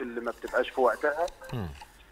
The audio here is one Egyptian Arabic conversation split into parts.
اللي ما بتبقاش في وقتها مم.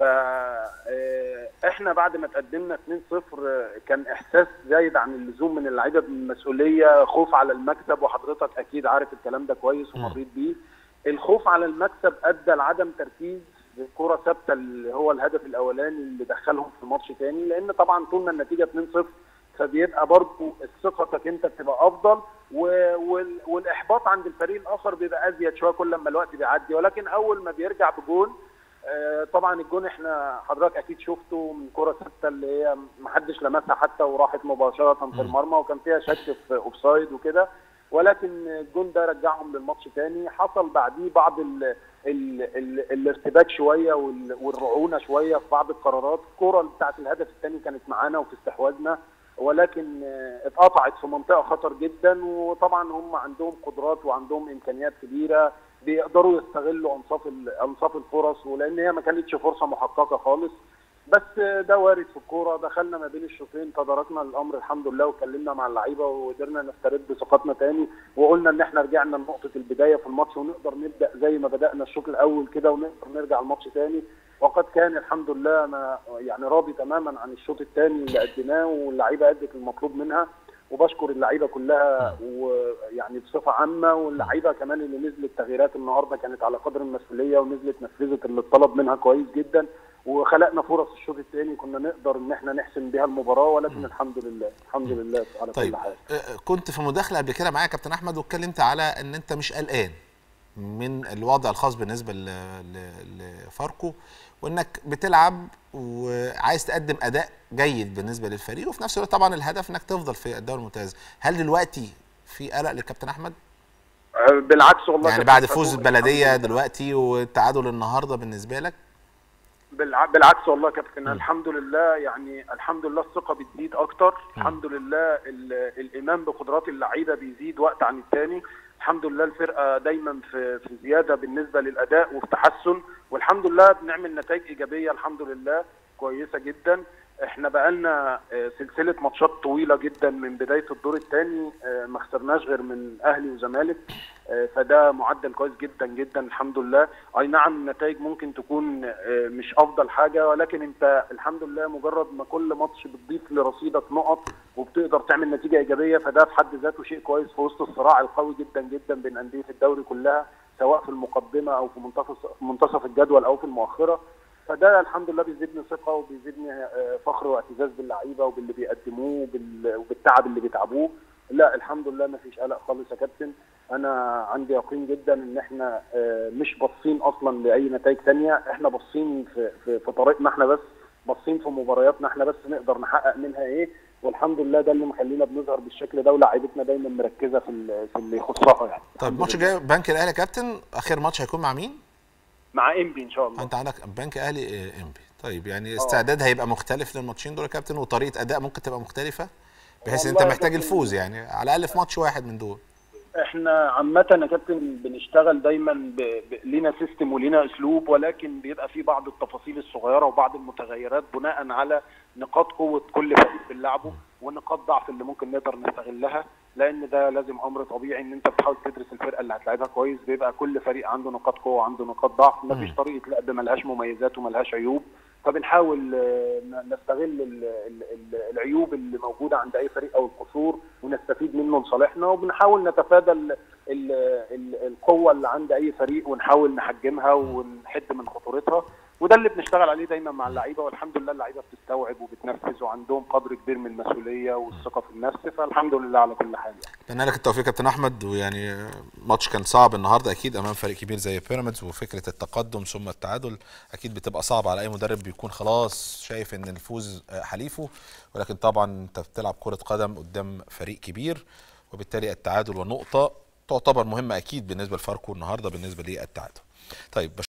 فاحنا بعد ما تقدمنا 2-0 آه، كان احساس زايد عن اللزوم من اللعيبه بالمسؤوليه خوف على المكسب وحضرتك اكيد عارف الكلام ده كويس ومريت بيه الخوف على المكسب ادى لعدم تركيز في الكره ثابته اللي هو الهدف الاولاني اللي دخلهم في الماتش تاني لان طبعا طول ما النتيجه 2-0 فبيبقى برضه ثقتك انت بتبقى افضل و- وال- والاحباط عند الفريق الاخر بيبقى ازيد شويه كل ما الوقت بيعدي ولكن اول ما بيرجع بجون آه، طبعا الجون احنا حضرتك اكيد شفته من كره ثابته اللي هي ما حدش لمسها حتى وراحت مباشره في المرمى وكان فيها شك في اوفسايد وكده ولكن الجون ده رجعهم للماتش تاني حصل بعديه بعض ال ال ال الارتباك شويه وال- والرعونه شويه في بعض القرارات الكره بتاعت الهدف الثاني كانت معانا وفي استحواذنا ولكن آه، اتقطعت في منطقه خطر جدا وطبعا هم عندهم قدرات وعندهم امكانيات كبيره بيقدروا يستغلوا انصاف ال- انصاف الفرص ولان هي ما كانتش فرصه محققه خالص بس آه، ده وارد في الكوره دخلنا ما بين الشوطين تداركنا الامر الحمد لله واتكلمنا مع اللعيبه وقدرنا نسترد ثقتنا تاني وقلنا ان احنا رجعنا لنقطه البدايه في الماتش ونقدر نبدا زي ما بدانا الشوط الاول كده ونقدر نرجع الماتش تاني وقد كان الحمد لله انا يعني راضي تماما عن الشوط الثاني اللي اديناه واللعيبه ادت المطلوب منها وبشكر اللعيبه كلها ويعني بصفه عامه واللعيبه كمان اللي نزلت تغييرات النهارده كانت على قدر المسؤوليه ونزلت نفذت اللي اتطلب منها كويس جدا وخلقنا فرص الشوط الثاني كنا نقدر ان احنا نحسم بيها المباراه ولكن الحمد لله الحمد لله على طيب كل حال آه، كنت في مداخله قبل كده معايا يا كابتن احمد واتكلمت على ان انت مش قلقان من الوضع الخاص بالنسبه ل- ل- لفاركو وانك بتلعب وعايز تقدم اداء جيد بالنسبه للفريق وفي نفس الوقت طبعا الهدف انك تفضل في الدوري الممتاز هل دلوقتي في قلق للكابتن احمد آه، بالعكس والله يعني كابتن بعد فوز فاروق، البلديه الحمد لله. دلوقتي والتعادل النهارده بالنسبه لك بالع- بالعكس والله يا كابتن الحمد لله يعني الحمد لله الثقه بتزيد اكتر الحمد لله ال- الايمان بقدرات اللعيبه بيزيد وقت عن الثاني الحمد لله الفرقه دايما في في زياده بالنسبه للاداء وفي تحسن والحمد لله بنعمل نتائج ايجابيه الحمد لله كويسه جدا احنا بقالنا آه، سلسله ماتشات طويله جدا من بدايه الدور الثاني ما خسرناش غير من اهلي وزمالك آه، فده معدل كويس جدا جدا الحمد لله اي نعم النتائج ممكن تكون آه، مش افضل حاجه ولكن انت الحمد لله مجرد ما كل ماتش بتضيف لرصيدك نقط وبتقدر تعمل نتيجه ايجابيه فده في حد ذاته شيء كويس في وسط الصراع القوي جدا جدا بين انديه الدوري كلها سواء في المقدمه او في منتصف منتصف الجدول او في المؤخره فده الحمد لله بيزيدني ثقه وبيزيدني آه، فخر واعتزاز باللعيبه وباللي بيقدموه وبال- وبالتعب اللي بيتعبوه لا الحمد لله ما فيش قلق خالص يا كابتن انا عندي يقين جدا ان احنا آه، مش باصين اصلا لاي نتائج ثانيه احنا باصين في, في, في طريقنا احنا بس باصين في مبارياتنا احنا بس نقدر نحقق منها ايه والحمد لله ده اللي مخلينا بنظهر بالشكل ده ولاعيبتنا دايما مركزه في ال- في اللي يخصها يعني طيب الحمد الماتش لله. الجاي بنك الاهلي يا كابتن اخر ماتش هيكون مع مين مع انبي ان شاء الله انت عندك بنك اهلي آه، انبي طيب يعني استعداد هيبقى مختلف للماتشين دول يا كابتن وطريقه اداء ممكن تبقى مختلفه بحيث ان انت والله يا محتاج كابتن- الفوز يعني على الاقل في ماتش واحد من دول احنا عامة يا كابتن بنشتغل دايما ب... ب... لينا سيستم ولينا اسلوب ولكن بيبقى في بعض التفاصيل الصغيرة وبعض المتغيرات بناء على نقاط قوة كل فريق بنلعبه ونقاط ضعف اللي ممكن نقدر نستغلها لان ده لازم امر طبيعي ان انت بتحاول تدرس الفرقة اللي هتلعبها كويس بيبقى كل فريق عنده نقاط قوة وعنده نقاط ضعف مفيش طريقة لعب ملهاش مميزات وملهاش عيوب فبنحاول آه، ن- نستغل ال- ال- ال- العيوب اللي موجوده عند اي فريق او القصور ونستفيد منه لصالحنا وبنحاول نتفادى ال- ال- ال- القوه اللي عند اي فريق ونحاول نحجمها ونحد من خطورتها وده اللي بنشتغل عليه دايما مع اللعيبه والحمد لله اللعيبه بتستوعب وبتنفذ وعندهم قدر كبير من المسؤوليه والثقه في النفس فالحمد لله على كل حال يعني. اتمنى لك التوفيق يا كابتن احمد ويعني ماتش كان صعب النهارده اكيد امام فريق كبير زي بيراميدز وفكره التقدم ثم التعادل اكيد بتبقى صعبه على اي مدرب بيكون خلاص شايف ان الفوز آه، حليفه ولكن طبعا انت بتلعب كره قدم قدام فريق كبير وبالتالي التعادل ونقطه تعتبر مهمه اكيد بالنسبه لفاركو النهارده بالنسبه للتعادل طيب